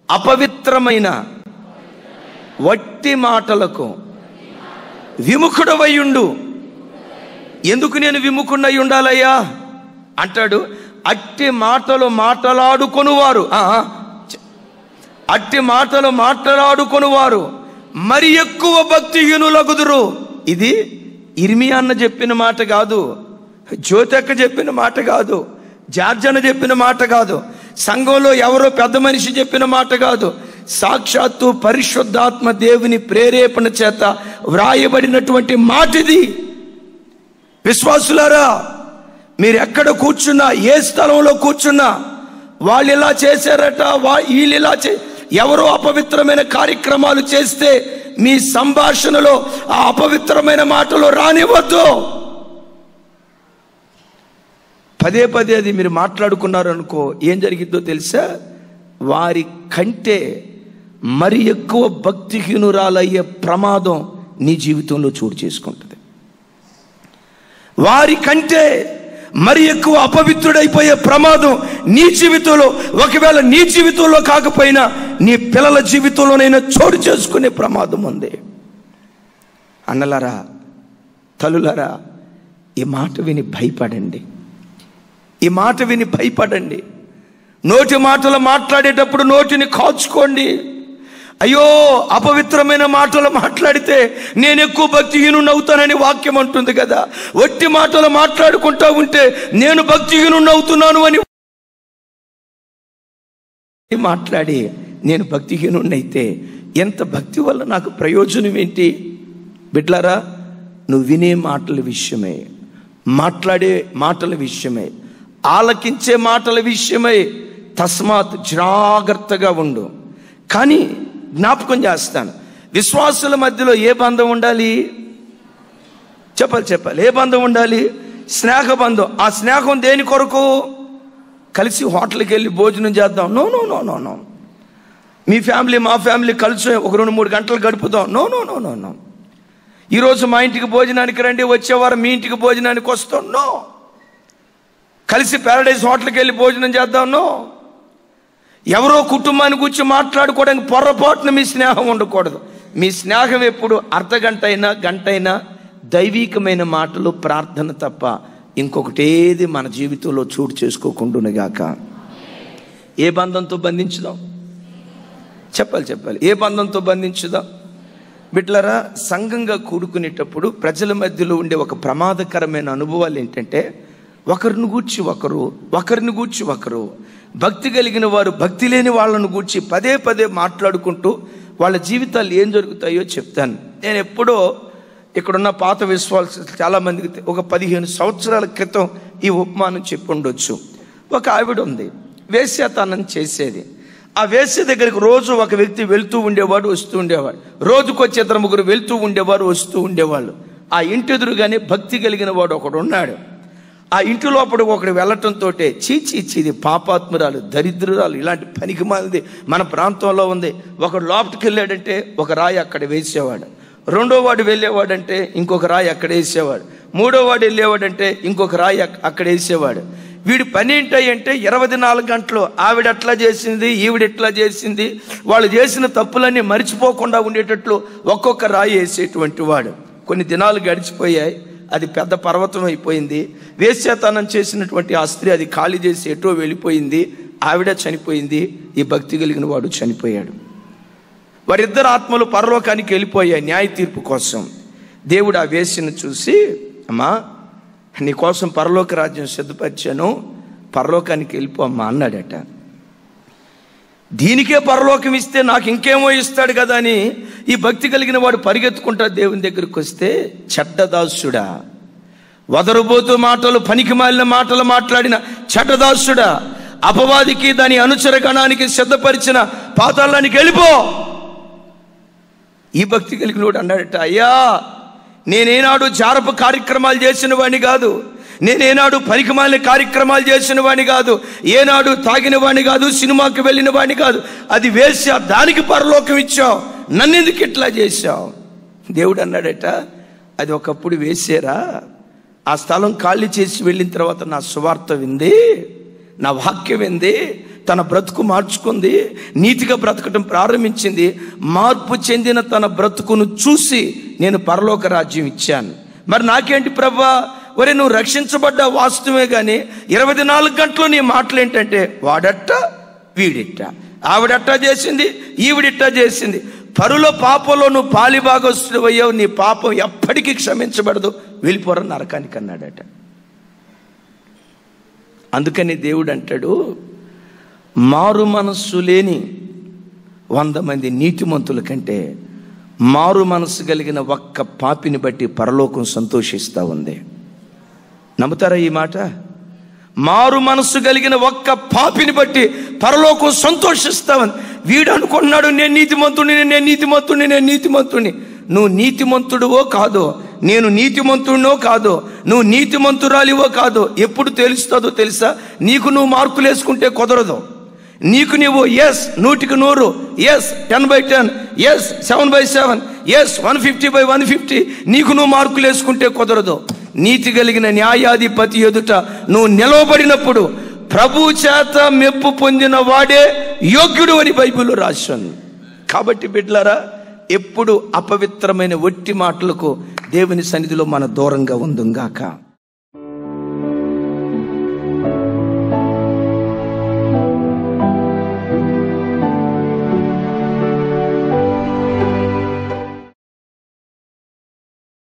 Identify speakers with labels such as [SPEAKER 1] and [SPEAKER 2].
[SPEAKER 1] అపవిత్రమైన వట్టి మాటలకు విముఖుడవయ్యుండు ఎందుకు నేను విముఖుడై ఉండాలయ్యా అంటాడు అట్టి మాటలు మాటలాడుకొనువారు ఆ, చ- అట్టి మాటలు మాట్లాడుకొనువారు మరి ఎక్కువ భక్తిహీనులగుదురు ఇది ఇర్మి అన్న చెప్పిన మాట కాదు జ్యోతక్క చెప్పిన మాట కాదు జార్జన చెప్పిన మాట కాదు సంఘంలో ఎవరో పెద్ద మనిషి చెప్పిన మాట కాదు సాక్షాత్తు పరిశుద్ధాత్మ దేవుని ప్రేరేపణ చేత వ్రాయబడినటువంటి మాట ఇది విశ్వాసులారా మీరు ఎక్కడ కూర్చున్నా ఏ స్థలంలో కూర్చున్నా వాళ్ళు ఇలా చేశారట వా వీళ్ళు ఇలా చే ఎవరో అపవిత్రమైన కార్యక్రమాలు చేస్తే మీ సంభాషణలో ఆ అపవిత్రమైన మాటలు రానివ్వద్దు పదే పదే అది మీరు మాట్లాడుకున్నారు అనుకో ఏం జరిగిద్దో తెలుసా వారి కంటే మరి ఎక్కువ భక్తిహీనురాలయ్యే ప్రమాదం నీ జీవితంలో చోటు చేసుకుంటుంది వారి కంటే మరి ఎక్కువ అపవిత్రుడైపోయే ప్రమాదం నీ జీవితంలో ఒకవేళ నీ జీవితంలో కాకపోయినా నీ పిల్లల జీవితంలోనైనా చోటు చేసుకునే ప్రమాదం ఉంది అన్నలారా తల్లులారా ఈ మాట విని భయపడండి ఈ మాట విని భయపడండి నోటి మాటలు మాట్లాడేటప్పుడు నోటిని కాచుకోండి అయ్యో అపవిత్రమైన మాటలు మాట్లాడితే నేను ఎక్కువ భక్తిహీనుని అవుతానని వాక్యం అంటుంది కదా వట్టి మాటలు మాట్లాడుకుంటా ఉంటే నేను భక్తిహీనుని అవుతున్నాను అని మాట్లాడి నేను భక్తిహీనుని అయితే ఎంత భక్తి వల్ల నాకు ప్రయోజనం ఏంటి బిడ్లారా నువ్వు వినే మాటల విషయమే మాట్లాడే మాటల విషయమే ఆలకించే మాటల విషయమై తస్మాత్ జాగ్రత్తగా ఉండు కానీ జ్ఞాపకం చేస్తాను విశ్వాసుల మధ్యలో ఏ బంధం ఉండాలి చెప్పాలి చెప్పాలి ఏ బంధం ఉండాలి స్నేహ బంధం ఆ స్నేహం దేని కొరకు కలిసి హోటల్కి వెళ్ళి భోజనం చేద్దాం no no no no no మీ ఫ్యామిలీ మా ఫ్యామిలీ కలిసి ఒక రెండు మూడు గంటలు గడుపుదాం no no no no no ఈరోజు మా ఇంటికి భోజనానికి రండి వచ్చేవారు మీ ఇంటికి భోజనానికి వస్తాం నో కలిసి ప్యారడైజ్ హోటల్కి వెళ్ళి భోజనం చేద్దాం నో ఎవరో కుటుంబాన్ని గురించి మాట్లాడుకోవడానికి పొరపాటున మీ స్నేహం ఉండకూడదు మీ స్నేహం ఎప్పుడు అర్ధ గంట అయినా గంట అయినా దైవీకమైన మాటలు ప్రార్థన తప్ప ఇంకొకటి ఏది మన జీవితంలో చోటు చేసుకోకుండాగాక ఏ బంధంతో బంధించుదాం చెప్పాలి చెప్పాలి ఏ బంధంతో బంధించుదాం బిడ్లరా సంఘంగా కూడుకునేటప్పుడు ప్రజల మధ్యలో ఉండే ఒక ప్రమాదకరమైన అనుభవాలు ఏంటంటే ఒకరిని గూర్చి ఒకరు ఒకరిని గూర్చి ఒకరు భక్తి కలిగిన వారు భక్తి లేని వాళ్ళను గూర్చి పదే పదే మాట్లాడుకుంటూ వాళ్ళ జీవితాలు ఏం జరుగుతాయో చెప్తాను నేను ఎప్పుడో ఇక్కడున్న పాత విశ్వాస చాలా మందికి తె- ఒక పదిహేను సంవత్సరాల క్రితం ఈ ఉపమానం చెప్పి ఉండొచ్చు ఒక ఆవిడ ఉంది వేశ్యాతనం చేసేది ఆ వేశ్య దగ్గరికి రోజు ఒక వ్యక్తి వెళ్తూ ఉండేవాడు వస్తూ ఉండేవాడు రోజుకు వచ్చే ఇద్దరు ముగ్గురు వెళ్తూ ఉండేవారు వస్తూ ఉండేవాళ్ళు ఆ ఇంటి ఎదురుగానే భక్తి కలిగిన వాడు ఒకడు ఉన్నాడు ఆ ఇంటి లోపల ఒకడు వెళ్ళటంతో చీచి ఇది పాపాత్మురాలు దరిద్రురాలు ఇలాంటి పనికి మాలింది మన ప్రాంతంలో ఉంది ఒకడు లోపలికి వెళ్ళాడంటే ఒక రాయి అక్కడ వేసేవాడు రెండో వాడు వెళ్ళేవాడంటే ఇంకొక రాయి అక్కడ వేసేవాడు మూడో వాడు వెళ్ళేవాడంటే ఇంకొక రాయి అక్- అక్కడ వేసేవాడు వీడి పని ఏంటంటే ఇరవై నాలుగు గంటలు ఆవిడ ఎట్లా చేసింది ఈవిడ ఎట్లా చేసింది వాళ్ళు చేసిన తప్పులన్నీ మర్చిపోకుండా ఉండేటట్లు ఒక్కొక్క రాయి వేసేటువంటి వాడు కొన్ని దినాలు గడిచిపోయాయి అది పెద్ద పర్వతం అయిపోయింది వేశ్యాతనం చేసినటువంటి ఆ స్త్రీ అది ఖాళీ చేసి ఎటో వెళ్ళిపోయింది ఆవిడ చనిపోయింది ఈ భక్తి కలిగిన వాడు చనిపోయాడు వారిద్దరు ఆత్మలు పరలోకానికి వెళ్ళిపోయాయి న్యాయ తీర్పు కోసం దేవుడు ఆ వేసిని చూసి అమ్మా నీ కోసం పరలోక రాజ్యం సిద్ధపరిచాను పరలోకానికి వెళ్ళిపో అమ్మా అన్నాడట దీనికే పరలోకం ఇస్తే నాకు ఇంకేమో ఇస్తాడు కదా అని ఈ భక్తి కలిగిన వాడు పరిగెత్తుకుంటా దేవుని దగ్గరికి వస్తే చెడ్డదాసుడా వదరబోతు మాటలు పనికి మాలిన మాటలు మాట్లాడిన చెడ్డదాసుడా అపవాదికి దాని అనుచర గణానికి సిద్ధపరిచిన పాతాళానికి వెళ్ళిపో ఈ భక్తి కలిగిన వాడు అన్నాడట అయ్యా నేనేనాడు జారపు కార్యక్రమాలు చేసిన వాడిని కాదు నేనేనాడు పనికిమాలిన కార్యక్రమాలు చేసిన వాడిని కాదు ఏనాడు తాగిన వాడిని కాదు సినిమాకి వెళ్ళిన వాడిని కాదు అది వేసా దానికి పరలోకం ఇచ్చావు నన్నెందుకు ఇట్లా చేశావు దేవుడు అన్నాడట అది ఒకప్పుడు వేసారా ఆ స్థలం ఖాళీ చేసి వెళ్ళిన తర్వాత నా సువార్త వింది నా వాక్యం వింది తన బ్రతుకు మార్చుకుంది నీతిగా బ్రతకటం ప్రారంభించింది మార్పు చెందిన తన బ్రతుకును చూసి నేను పరలోక రాజ్యం ఇచ్చాను మరి నాకేంటి ప్రభా ఒరే నువ్వు రక్షించబడ్డ వాస్తవమే కానీ ఇరవై నాలుగు గంటలు నీ మాటలు ఏంటంటే వాడట్ట వీడిట్ట ఆవిడట్టా చేసింది ఈవిడిట్టా చేసింది పరుల పాపంలో నువ్వు పాలిభాగస్తుడు అయ్యావు నీ పాపం ఎప్పటికీ క్షమించబడదు వెళ్ళిపోరా నరకానికి అన్నాడట అందుకని దేవుడు అంటాడు మారు మనస్సు లేని వంద మంది నీతిమంతుల కంటే మారు మనస్సు కలిగిన ఒక్క పాపిని బట్టి పరలోకం సంతోషిస్తూ ఉంది నమ్ముతారా ఈ మాట మారు మనస్సు కలిగిన ఒక్క పాపిని బట్టి పరలోకం సంతోషిస్తామని వీడు అనుకున్నాడు నేను నీతిమంతుడిని నేను నీతిమంతుడిని నేను నీతిమంతుడిని నువ్వు నీతిమంతుడువో కాదో నేను నీతిమంతుడినో కాదో నువ్వు నీతిమంతురాలివో కాదో ఎప్పుడు తెలుస్తుందో తెలుసా నీకు నువ్వు మార్కులు వేసుకుంటే కుదరదు నీకు నువ్వు ఎస్ నూటికి నూరు yes ten by ten yes seven by seven yes one fifty by one fifty నీకు నువ్వు మార్కులు వేసుకుంటే కుదరదు నీతి కలిగిన న్యాయాధిపతి ఎదుట నువ్వు నిలవబడినప్పుడు ప్రభు చేత మెప్పు పొందిన వాడే యోగ్యుడు అని బైబిల్ రాశాను కాబట్టి బిడ్డలారా ఎప్పుడు అపవిత్రమైన ఒట్టి మాటలకు దేవుని సన్నిధిలో మన దూరంగా ఉందంగాక